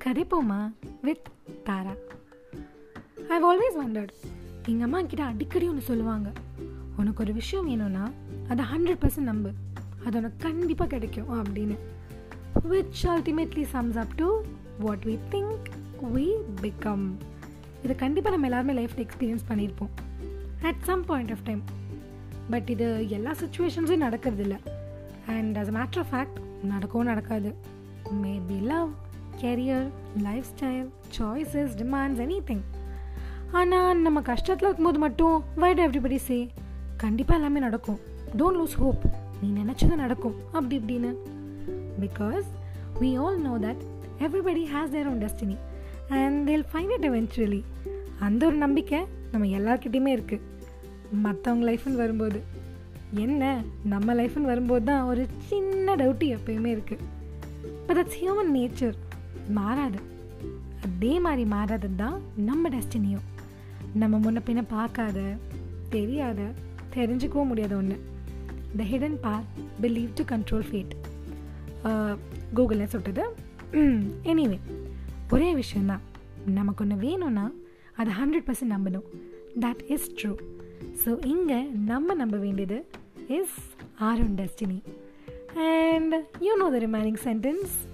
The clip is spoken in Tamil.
கதைப்போமா with Tara I've always wondered எங்கள் அம்மா கிட்ட அடிக்கடி ஒன்று சொல்லுவாங்க உனக்கு ஒரு விஷயம் வேணும்னா அதை ஹண்ட்ரட் பர்சன்ட் நம்பு அது உனக்கு கண்டிப்பாக கிடைக்கும் அப்படின்னு which ultimately sums up to what we think we become இதை கண்டிப்பாக நம்ம எல்லாருமே லைஃப்பில் எக்ஸ்பீரியன்ஸ் பண்ணியிருப்போம் at some point of time but இது எல்லா சுச்சுவேஷன்ஸும் நடக்கிறதில்ல and as a matter of fact நடக்கவும் நடக்காது maybe love career lifestyle choices demands anything ஆனால் நம்ம கஷ்டத்தில் இருக்கும்போது மட்டும் வைட் எவ்ரிபடி சே கண்டிப்பாக எல்லாமே நடக்கும் டோன்ட் லூஸ் ஹோப் நீ நினச்சது நடக்கும் அப்படி இப்படின்னு because we all know that everybody has their own destiny and they'll find it eventually அந்த ஒரு நம்பிக்கை நம்ம எல்லாருக்கிட்டேயுமே இருக்குது மற்றவங்க லைஃப்னு வரும்போது என்ன நம்ம லைஃப்னு வரும்போது தான் ஒரு சின்ன டவுட்டு எப்பயுமே இருக்குது பட் தட்ஸ் ஹியூமன் நேச்சர் மாறாது அதே மாதிரி மாறாதது தான் நம்ம டெஸ்டினியும் நம்ம முன்ன பின்ன பார்க்காத தெரியாத தெரிஞ்சுக்கவும் முடியாத ஒன்று the hidden power believe to control fate கூகுளில் சொல்கிறது எனிவே ஒரே விஷயந்தான் நமக்கு ஒன்று வேணும்னா அதை ஹண்ட்ரட் பர்சன்ட் நம்பணும் தட் இஸ் ட்ரூ ஸோ இங்கே நம்ம நம்ப வேண்டியது is our own destiny and you know the remaining sentence